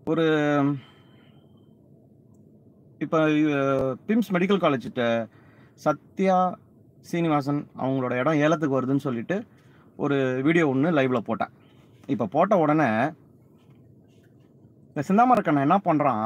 ஒரு இப்போ PIMS medical காலேஜ்கிட்ட சத்யா சீனிவாசன் அவங்களோட இடம் ஏலத்துக்கு வருதுன்னு சொல்லிட்டு ஒரு வீடியோ ஒன்று லைவ்ல போட்டேன் இப்போ போட்ட உடனே இந்த சிந்தாமரக்கண்ணன் என்ன பண்ணுறான்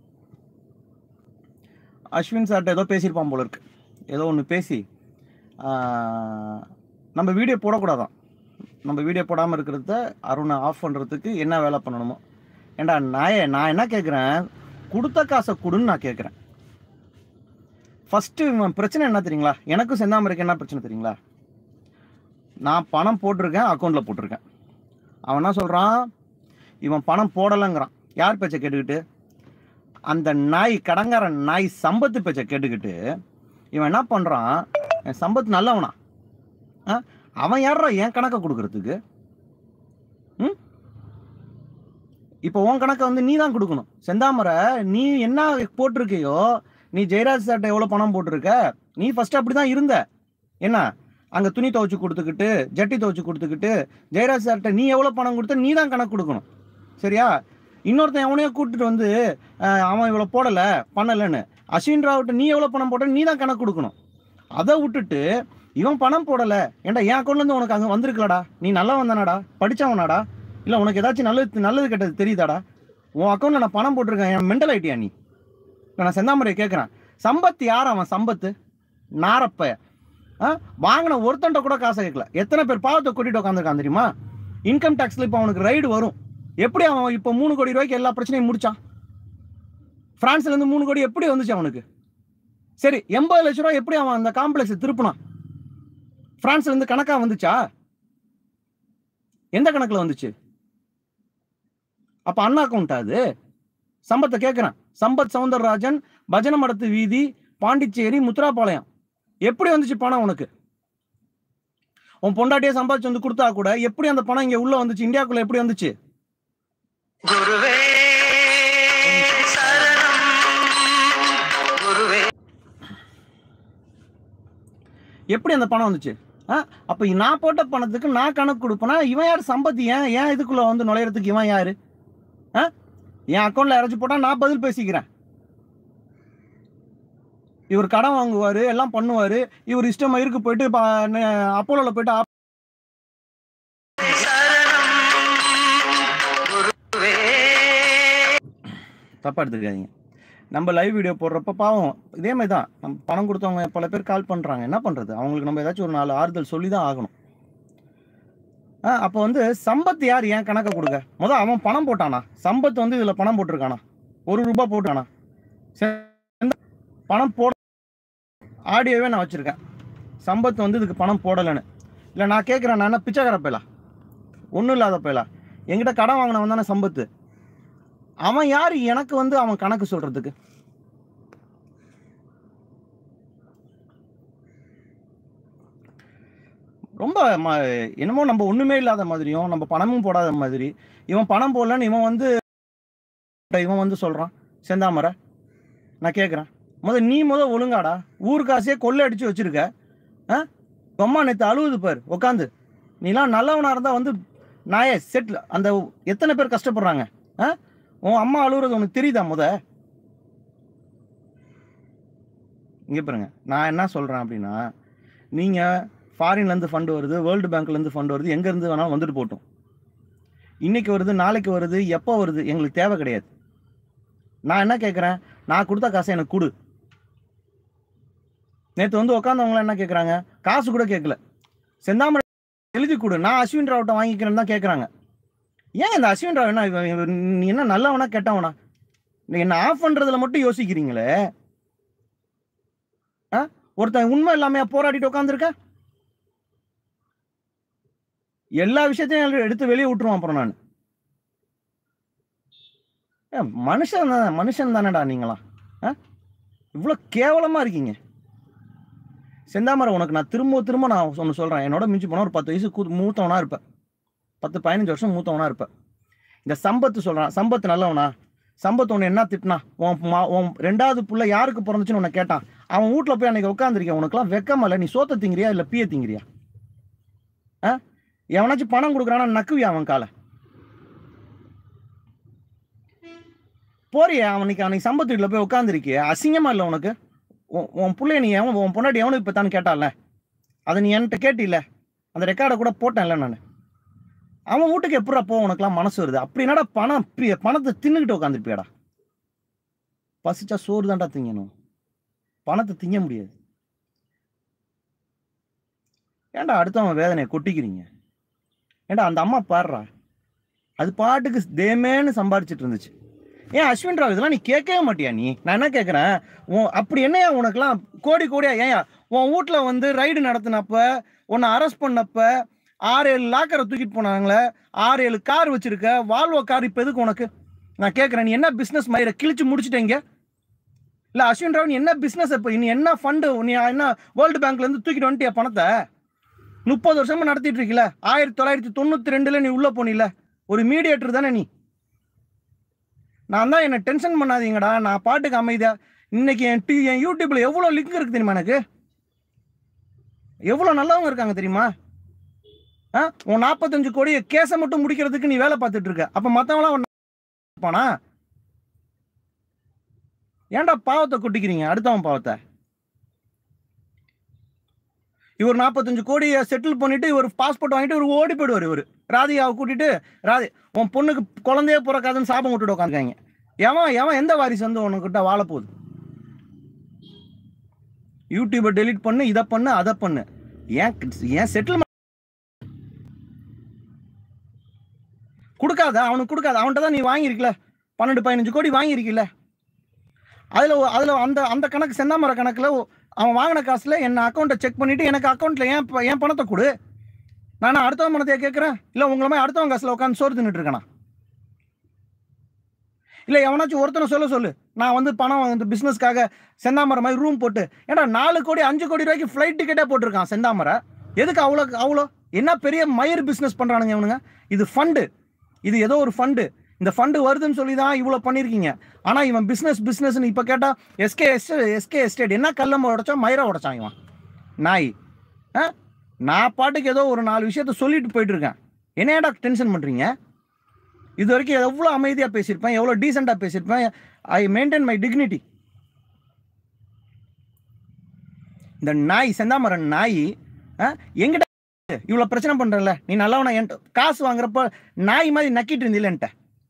அஸ்வின் சார்ட்ட ஏதோ பேசியிருப்பான் போல இருக்கு ஏதோ ஒன்று பேசி ஆஹ், நம்ம வீடியோ போடக்கூடாதான் நம்ம வீடியோ போடாமல் இருக்கிறத அருணை ஆஃப் பண்ணுறதுக்கு என்ன வேலை பண்ணணுமோ ஏண்டா நாயே நான் என்ன கேட்குறேன் கொடுத்த காசை கொடுன்னு நான் கேட்குறேன் ஃபஸ்ட்டு பிரச்சனை என்ன தெரியுங்களா எனக்கும் செந்தாமரைக்கு என்ன பிரச்சனை தெரியுங்களா நான் பணம் போட்டிருக்கேன் அக்கௌண்ட்டில் போட்டிருக்கேன் அவன் என்ன சொல்கிறான் இவன் பணம் போடலைங்கிறான் யார் பேச்சை கேட்டுக்கிட்டு அந்த நாய் கடங்கார நாய் சம்பத்து பேச்சை கேட்டுக்கிட்டு இவன் என்ன பண்ணுறான் என் சம்பத் நல்லவனா ஆ? அவன் யாரா என் கணக்கை கொடுக்கறதுக்கு ம் இப்போ உன் கணக்கை வந்து நீ தான் கொடுக்கணும் செந்தாமரை நீ என்ன போட்டிருக்கையோ நீ ஜெயராஜ் சார்ட்ட எவ்வளோ பணம் போட்டிருக்க நீ ஃபர்ஸ்ட் அப்படி தான் இருந்த என்ன அங்கே துணி துவைச்சு கொடுத்துக்கிட்டு ஜட்டி துவைச்சு கொடுத்துக்கிட்டு ஜெயராஜ் சார்ட்ட நீ எவ்வளோ பணம் கொடுத்த நீ தான் கணக்கு கொடுக்கணும் சரியா இன்னொருத்தன் எவனையோ கூட்டிட்டு வந்து அஹ், அவன் இவ்வளோ போடலை பண்ணலைன்னு அஸ்வின் ராவ்ட்ட நீ எவ்வளோ பணம் போட்ட நீ தான் கணக்கு கொடுக்கணும் அதை விட்டுட்டு இவன் பணம் போடலை ஏன்டா என் அக்கௌண்ட்லேருந்து உனக்கு அங்கே வந்திருக்கலடா நீ நல்லவன் தானடா படித்தவனாடா இல்லை உனக்கு ஏதாச்சும் நல்லது நல்லது கெட்டது தெரியுதாடா உன் அக்கௌண்ட்டில் நான் பணம் போட்டிருக்கேன் என் மெண்டல் ஐட்டியா நீ இப்ப நான் செந்தாமரையை கேட்குறேன் சம்பத் யார் அவன் சம்பத்து நாரப்ப ஆ வாங்கின ஒருத்தன்ட்ட கூட காசை கேட்கல எத்தனை பேர் பாவத்தை கூட்டிட்டு உட்காந்துருக்கான் தெரியுமா இன்கம் டேக்ஸ்ல இப்போ அவனுக்கு ரைடு வரும் எப்படி அவன் இப்போ மூணு கோடி ரூபாய்க்கு எல்லா பிரச்சனையும் முடிச்சான் பிரான்ஸ்ல இருந்து மூணு கோடி எப்படி வந்துச்சு அவனுக்கு சரி எண்பது லட்ச ரூபாய் எப்படி அவன் அந்த காம்ப்ளெக்ஸ் திருப்பினான் பிரான்ஸ்ல இருந்து கணக்கா வந்துச்சா எந்த கணக்குல வந்துச்சு அப்ப அண்ணா அக்கௌண்டா அது சம்பத்தை கேட்கிறேன் சம்பத் சவுந்தரராஜன் பஜனை மடத்து வீதி பாண்டிச்சேரி முத்துராபாளையம் எப்படி வந்துச்சு பணம் உனக்கு உன் பொண்டாட்டியே சம்பாதிச்சு வந்து கொடுத்தா கூட எப்படி அந்த பணம் இங்க உள்ள வந்துச்சு இந்தியாக்குள்ள எப்படி வந்துச்சு குருவே சரணம் குருவே எப்படி அந்த பணம் வந்துச்சு ஆ அப்ப நான் போட்ட பணத்துக்கு நான் கணக்கு கொடுப்பேனா இவன் யார் சம்பத் ஏன் ஏன் இதுக்குள்ள வந்து நுழையறதுக்கு இவன் யாரு ஆ என் அக்கௌண்ட்ல இறச்சி போட்டா நான் பதில் பேசிக்கிறேன் இவர் கடன் வாங்குவாரு எல்லாம் பண்ணுவாரு இவர் இஷ்டம் இருக்கு போயிட்டு ப- ந- அப்போலோல போயிட்டு ஆப்- சரணம் குருவே தப்பா எடுத்துக்காதீங்க நம்ம லைவ் வீடியோ போடுறப்ப பாவம் இதே மாதிரி தான் நம்ம பணம் கொடுத்தவங்க பல பேர் கால் பண்ணுறாங்க என்ன பண்ணுறது அவங்களுக்கு நம்ம ஏதாச்சும் ஒரு நாலு ஆறுதல் சொல்லி தான் ஆகணும் ஆ அப்போ வந்து சம்பத் யார் ஏன் கணக்கை கொடுக்க முதல் அவன் பணம் போட்டானா சம்பத் வந்து இதில் பணம் போட்டிருக்கானா ஒரு ரூபாய் போட்டானா சரி, பணம் போட ஆடியோவே நான் வச்சுருக்கேன் சம்பத் வந்து இதுக்கு பணம் போடலைன்னு இல்லை நான் கேட்குறேன் நான் என்ன பிச்சைக்கார பேலா ஒன்றும் இல்லாத பேலா என்கிட்ட கடன் வாங்கினவன் தானே சம்பத்து அவன் யார் எனக்கு வந்து அவன் கணக்கு சொல்றதுக்கு ரொம்ப ம- என்னமோ நம்ம ஒண்ணுமே இல்லாத மாதிரியும் நம்ம பணமும் போடாத மாதிரி இவன் பணம் போடலன்னு இவன் வந்து இவன் வந்து சொல்றான் செந்தாமரை நான் கேட்குறேன் முத நீ முத ஒழுங்காடா ஊர் காசே கொள்ளை அடிச்சு வச்சிருக்க ஆ அம்மா நேற்று அழுவுது பார் உட்காந்து நீலாம் நல்லவனா இருந்தா வந்து நாயே செட்டில் அந்த எத்தனை பேர் கஷ்டப்படுறாங்க ஆ உன் அம்மா அழுகுறது உனக்கு தெரியுதா முத இங்க பாருங்க நான் என்ன சொல்றேன் அப்படின்னா நீங்க ஃபாரின்ல இருந்து ஃபண்ட் வருது வேர்ல்டு பேங்க்ல இருந்து ஃபண்ட் வருது எங்க இருந்து வேணாலும் வந்துட்டு போட்டும் இன்னைக்கு வருது நாளைக்கு வருது எப்போ வருது எங்களுக்கு தேவை கிடையாது நான் என்ன கேட்குறேன் நான் கொடுத்த காசை எனக்கு கொடு நேற்று வந்து உட்காந்தவங்களாம் என்ன கேட்குறாங்க காசு கூட கேட்கல செந்தாமரை எழுதி கொடு நான் அஸ்வின் ராவ்ட்ட வாங்கிக்கிறேன்னு தான் கேட்குறாங்க ஏன் இந்த அஸ்வின் ராவ் என்ன இவன் இவன் நீ என்ன நல்லவனா கெட்டவனா நீ என்ன ஆஃப் பண்றதுல மட்டும் யோசிக்கிறீங்களே ஆ ஒருத்தன் உண்மை இல்லாம போராடிட்டு உட்காந்துருக்க எல்லா விஷயத்தையும் எல்லாம் எடுத்து வெளியே விட்டுருவான் அப்புறம் நான் மனுஷன் தான் மனுஷன் தானடா நீங்களா ஆ இவ்வளோ கேவலமா இருக்கீங்க செந்தாமரை உனக்கு நான் திரும்ப திரும்ப நான் ஒன்று சொல்றேன் என்னோட மிஞ்சி போனா ஒரு பத்து வயசு கூ- மூத்தவனா இருப்பேன் பத்து பதினஞ்சு வருஷம் மூத்தவனா இருப்ப இந்த சம்பத்து சொல்றான் சம்பத்து நல்லவனா சம்பத்து உன்னை என்ன திட்டினா உன் மா- உன் ரெண்டாவது புள்ள யாருக்கு பிறந்துச்சுன்னு உன்னை கேட்டான் அவன் வீட்ல போய் அன்னைக்கு உட்காந்துருக்கேன் உனக்குலாம் வெக்கமா இல்லை நீ சோத்த திங்கிறியா இல்லை பீய திங்கிறியா ஆ எவனாச்சும் பணம் கொடுக்குறானா நக்குவியா அவன் காலை போறியே அவனுக்கு அவனுக்கு சம்பத்து வீட்டில் போய் உட்காந்துருக்கிய அசிங்கமா இல்லை உனக்கு உன் உன் பிள்ளைய நீ எவன் உன் பொண்டாட்டி எவனுக்கு இப்போ தான் கேட்டால அதை நீ என்கிட்ட கேட்டில்ல அந்த ரெக்கார்டை கூட போட்டேன்ல நான் அவன் வீட்டுக்கு எப்படா போ உனக்குலாம் மனசு வருது அப்படி என்னடா பணம் பி- பணத்தை தின்னுக்கிட்டு உட்காந்துருப்பியாடா பசிச்சா சோறு தான்டா திங்கணும் பணத்தை திங்க முடியாது ஏன்டா அடுத்தவன் வேதனையை கொட்டிக்கிறீங்க ஏன்டா அந்த அம்மா பாடுறா அது பாட்டுக்கு தேமேன்னு சம்பாரிச்சிட்டு இருந்துச்சு ஏன் அஸ்வின் ராவ் இதெல்லாம் நீ கேட்கவே மாட்டியா நீ நான் என்ன கேட்குறேன் உன் அப்படி என்னையா உனக்குலாம் கோடி கோடியா ஏன் உன் வீட்டில் வந்து ரைடு நடத்தினப்ப உன்னை அரெஸ்ட் பண்ணப்ப ஆறு ஏழு லாக்கரை தூக்கிட்டு போனாங்களே ஆறு ஏழு கார் வச்சிருக்க வால்வோ கார் இப்போ எதுக்கு உனக்கு நான் கேட்குறேன் நீ என்ன பிஸ்னஸ் மயிரை கிழிச்சு முடிச்சிட்டீங்க இல்லை அஸ்வின் ராவ் நீ என்ன பிஸ்னஸ் இப்போ நீ என்ன ஃபண்டு நீ என்ன வேர்ல்டு பேங்க்லேருந்து தூக்கிட்டு வந்துட்டியா பணத்தை முப்பது வருஷமா நடத்திட்டு இருக்கல ஆயிரத்தி தொள்ளாயிரத்தி தொண்ணூற்றி ரெண்டில் நீ உள்ளே போனில ஒரு மீடியேட்டர் தானே நீ நான் தான் என்ன டென்ஷன் பண்ணாதீங்கடா நான் பாட்டுக்கு அமைதியா இன்னைக்கு என் டி என் யூடியூப்ல எவ்வளோ லிங்க் இருக்கு தெரியுமா எனக்கு எவ்வளோ நல்லவங்க இருக்காங்க தெரியுமா ஆ உன் நாற்பத்தஞ்சு கோடி கேஸை மட்டும் முடிக்கிறதுக்கு நீ வேலை பார்த்துட்டு இருக்க அப்போ மற்றவங்களாம் பானா ஏன்டா பாவத்தை கொட்டிக்கிறீங்க அடுத்தவன் பாவத்தை இவர் நாற்பத்தஞ்சு கோடியை செட்டில் பண்ணிட்டு இவர் பாஸ்போர்ட் வாங்கிட்டு இவர் ஓடி போயிடுவார் இவர் ராதிகாவை கூட்டிட்டு ராதி உன் பொண்ணுக்கு குழந்தையே பிறக்காதுன்னு சாபம் விட்டுட்டு உட்காந்துருக்காங்க எவன் எவன் எந்த வாரிசு வந்து உனக்கிட்ட வாழ போகுது யூடியூபை டெலீட் பண்ணு இதை பண்ணு அதை பண்ணு ஏன் ஏன் செட்டில்மெண்ட் கொடுக்காத அவனுக்கு கொடுக்காத அவன்கிட்ட தான் நீ வாங்கியிருக்கல பன்னெண்டு பதினஞ்சு கோடி வாங்கியிருக்கல அதில் அதில் அந்த அந்த கணக்கு செந்தாமர கணக்கில் அவன் வாங்கின காசுல என்ன அக்கௌண்ட்டை செக் பண்ணிட்டு எனக்கு அக்கௌண்ட்ல ஏன் ப- என் பணத்தை கொடு நான் அடுத்தவன் பணத்தையே கேட்குறேன் இல்லை உங்களை மாதிரி அடுத்தவன் காசுல உட்காந்து சோறு தின்னுட்டு இருக்கேனா இல்லை எவனாச்சும் ஒருத்தனை சொல்ல சொல்லு நான் வந்து பணம் வந்து பிஸ்னஸ்க்காக செந்தாமரை மாதிரி ரூம் போட்டு ஏன்டா நாலு கோடி அஞ்சு கோடி ரூபாய்க்கு ஃப்ளைட் டிக்கெட்டே போட்டிருக்கான் செந்தாமரை எதுக்கு அவ்வளோ அவ்வளோ என்ன பெரிய மயிர் பிஸ்னஸ் பண்ணுறானுங்க இவனுங்க இது ஃபண்டு இது ஏதோ ஒரு ஃபண்டு இந்த ஃபண்டு வருதுன்னு சொல்லி தான் இவ்வளோ பண்ணியிருக்கீங்க ஆனால் இவன் பிஸ்னஸ் பிஸ்னஸ்னு இப்போ கேட்டால் எஸ்கே எஸ்டே எஸ்கே எஸ்டேட் என்ன கல்லம்ப உடைச்சான் மயிரை உடைச்சான் இவன் நாய் ஆ நான் பாட்டுக்கு ஏதோ ஒரு நாலு விஷயத்த சொல்லிட்டு போயிட்டு இருக்கேன் என்னையடா டென்ஷன் பண்ணுறீங்க இது வரைக்கும் எவ்வளோ அமைதியாக பேசியிருப்பேன் எவ்வளோ டீசெண்டாக பேசியிருப்பேன் ஐ மெயின்டைன் மை டிக்னிட்டி இந்த நாய் செந்தாமரன் நாய் ஆ, எங்கிட்ட இவ்வளோ பிரச்சனை பண்ணுறல நீ நல்லவனா என்கிட்ட காசு வாங்குறப்ப நாய் மாதிரி நக்கிட்டு இருந்தில்ல என்கிட்ட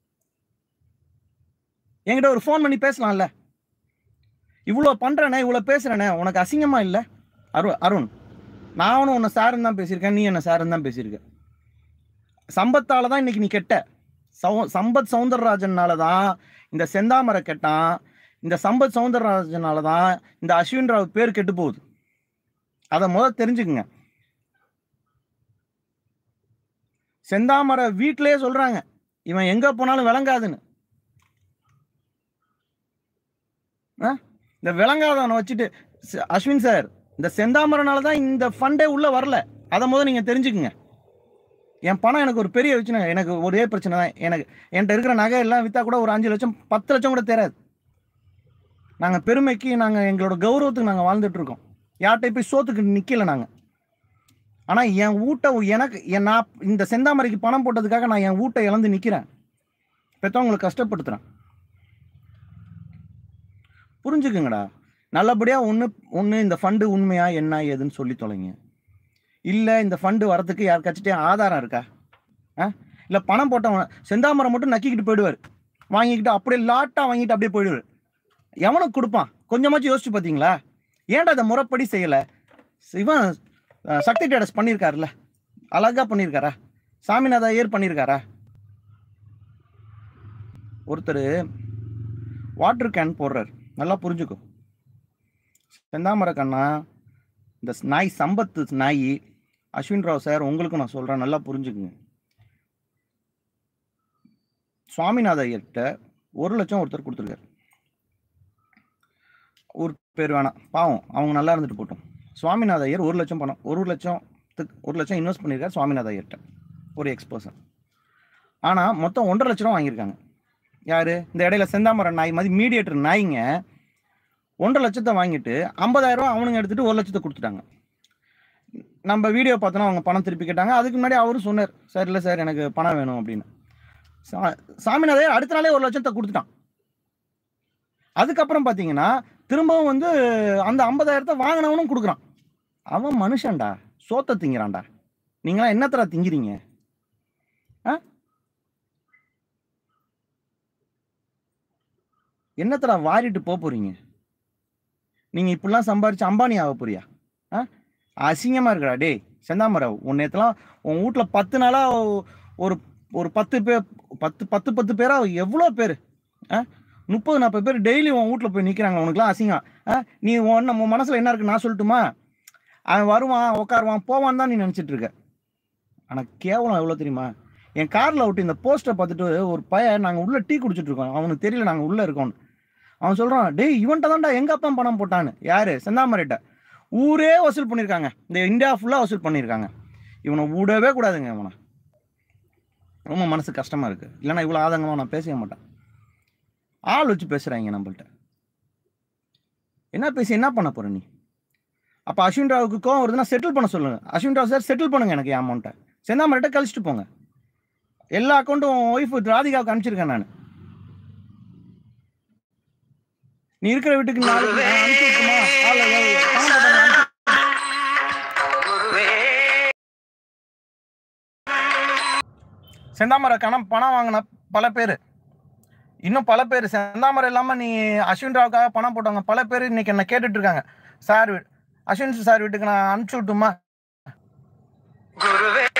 என்கிட்ட ஒரு ஃபோன் பண்ணி பேசலாம்ல இவ்வளோ பண்ணுறேனே இவ்வளோ பேசுகிறேனே உனக்கு அசிங்கமா இல்லை அரு அருண் நானும் உன்னை சாருன்னு தான் பேசியிருக்கேன் நீ என்ன சாருன்னு தான் பேசியிருக்க சம்பத்தால தான் இன்னைக்கு நீ கெட்ட சௌ சம்பத் சவுந்தரராஜனால தான் இந்த செந்தாமரை கெட்டான் இந்த சம்பத் சவுந்தரராஜனால தான் இந்த அஸ்வின் ராவ் பேர் கெட்டு போகுது அதை முதல் தெரிஞ்சுக்குங்க செந்தாமரை வீட்டிலேயே சொல்றாங்க இவன் எங்க போனாலும் விளங்காதுன்னு ஆ? இந்த விளங்காதவனை வச்சுட்டு ச- அஸ்வின் சார் இந்த செந்தாமரனால தான் இந்த ஃபண்டே உள்ள வரல அதை முதல் நீங்க தெரிஞ்சுக்குங்க என் பணம் எனக்கு ஒரு பெரிய பிரச்சனை எனக்கு ஒரே பிரச்சனை தான் எனக்கு என்கிட்ட இருக்கிற நகை எல்லாம் விற்றா கூட ஒரு அஞ்சு லட்சம் பத்து லட்சம் கூட தெரியாது நாங்கள் பெருமைக்கு நாங்கள் எங்களோட கௌரவத்துக்கு நாங்கள் வாழ்ந்துட்டு இருக்கோம் யார்கிட்ட போய் சோத்துக்கு நிற்கல நாங்கள் ஆனால் என் வீட்டை எனக்கு என் நான் இந்த செந்தாமரைக்கு பணம் போட்டதுக்காக நான் என் வீட்டை இழந்து நிற்கிறேன் பெற்றவங்களை கஷ்டப்படுத்துகிறேன் புரிஞ்சுக்குங்கடா நல்லபடியாக ஒன்று ஒன்று இந்த ஃபண்டு உண்மையா என்ன ஏதுன்னு சொல்லி தொலைங்க இல்லை இந்த ஃபண்டு வரதுக்கு யாருக்காச்சும் ஆதாரம் இருக்கா ஆ இல்லை பணம் போட்டவன் செந்தாமரம் மட்டும் நக்கிக்கிட்டு போயிடுவார் வாங்கிக்கிட்டு அப்படியே லாட்டாக வாங்கிட்டு அப்படியே போயிடுவார் எவனுக்கு கொடுப்பான் கொஞ்சமாச்சும் யோசிச்சு பார்த்தீங்களா ஏன்டா அதை முறைப்படி செய்யலை இவன் அஹ், சக்தி டேடஸ் பண்ணியிருக்காருல்ல அழகா பண்ணியிருக்காரா சாமிநாத ஐயர் பண்ணியிருக்காரா ஒருத்தர் வாட்டர் கேன் போடுறாரு நல்லா புரிஞ்சுக்கோ செந்தாமர கண்ணா இந்த ஸ் நாய் சம்பத்து நாய் அஸ்வின் ராவ் சார் உங்களுக்கும் நான் சொல்கிறேன் நல்லா புரிஞ்சுக்குங்க சுவாமிநாத ஐயர்கிட்ட ஒரு லட்சம் ஒருத்தர் கொடுத்துருக்காரு ஒரு பேர் வேணாம் பாவம் அவங்க நல்லா இருந்துட்டு போட்டோம் சுவாமிநாத ஐயர் ஒரு லட்சம் பணம் ஒரு லட்சத்துக்கு ஒரு லட்சம் இன்வெஸ்ட் பண்ணியிருக்காரு சுவாமிநாத ஐயர்கிட்ட ஒரு எக்ஸ் பர்சன் ஆனால் மொத்தம் ஒன்றரை லட்ச ரூபா வாங்கியிருக்காங்க யார் இந்த இடையில செந்தாமரம் நாய் மாதிரி மீடியேட்டர் நாய்ங்க ஒன்றரை லட்சத்தை வாங்கிட்டு ஐம்பதாயிரம் ரூபா அவனுங்க எடுத்துட்டு ஒரு லட்சத்தை கொடுத்துட்டாங்க நம்ம வீடியோ பார்த்தோன்னா அவங்க பணம் திருப்பி கேட்டாங்க அதுக்கு முன்னாடி அவரும் சொன்னார் சார் இல்லை சார் எனக்கு பணம் வேணும் அப்படின்னு சா- சாமிநாதையர் அடுத்த நாளே ஒரு லட்சத்தை கொடுத்துட்டான் அதுக்கப்புறம் பார்த்தீங்கன்னா திரும்பவும் வந்து அந்த ஐம்பதாயிரத்தை வாங்கினவனும் கொடுக்குறான் அவன் மனுஷன்டா சோத்தை திங்கிறான்டா நீங்களாம் என்னத்தடா திங்கிறீங்க ஆ என்னத்தடா வாரிட்டு போக போறீங்க நீங்க இப்படிலாம் சம்பாரிச்சு அம்பானி ஆக போறியா ஆ அசிங்கமா இருக்குடா டேய் செந்தாமரம் உன் நேத்துலாம் உன் வீட்ல பத்து நாளா ஒரு ஒரு பத்து பேர் பத்து பத்து பத்து பேரா எவ்வளோ பேர் ஆ முப்பது நாற்பது பேர் டெய்லி உன் வீட்ல போய் நிற்கிறாங்க உனக்குலாம் அசிங்கம் ஆ நீ உன் உன் மனசுல என்ன இருக்கு நான் சொல்லட்டுமா அவன் வருவான் உட்காருவான் போவான் தான் நீ நினச்சிட்டு இருக்க ஆனால் கேவலம் எவ்வளோ தெரியுமா என் காரில் விட்டு இந்த போஸ்டரை பார்த்துட்டு ஒரு பையன் நாங்கள் உள்ள டீ குடிச்சிட்டு இருக்கோம் அவனுக்கு தெரியல நாங்கள் உள்ளே இருக்கோம்னு அவன் சொல்கிறான் டேய் இவன்ட்ட தான்டா எங்க அப்பா பணம் போட்டான்னு யாரு செந்தாமரைட்ட ஊரே வசூல் பண்ணியிருக்காங்க இந்த இந்தியா ஃபுல்லாக வசூல் பண்ணியிருக்காங்க இவனை விடவே கூடாதுங்க இவனை ரொம்ப மனசு கஷ்டமா இருக்கு இல்லைன்னா இவ்வளோ ஆதங்கமாக நான் பேசவே மாட்டேன் ஆள் வச்சு பேசுகிறாங்க நம்மள்ட்ட என்ன பேசி என்ன பண்ண போற நீ அப்போ அஸ்வின் ராவுக்கு கோவம் வருதுன்னா செட்டில் பண்ண சொல்லுங்க அஸ்வின் ராவ் சார் செட்டில் பண்ணுங்க எனக்கு என் அமௌண்ட்டை செந்தாமரைட்ட கழிச்சிட்டு போங்க எல்லா அக்கௌண்ட்டும் ஒய்ஃப் ராதிகாவுக்கு அனுப்பிச்சிருக்கேன் நான் நீ இருக்கிற வீட்டுக்கு நாளைக்கு நான் அனுப்பிச்சு விட்டுமா ஆள் ஏதாவது பணம் போட்டாங்க அனுப்பிச்சு குருவே செந்தாமரை கணம் பணம் வாங்கின பல பேர் இன்னும் பல பேர் செந்தாமரை இல்லாமல் நீ அஸ்வின் ராவுக்காக பணம் போட்டவங்க பல பேர் இன்னைக்கு என்ன கேட்டுட்டு இருக்காங்க சார் வீ- அஸ்வின் சார் வீட்டுக்கு நான் அனுப்பிச்சு விட்டுமா குருவே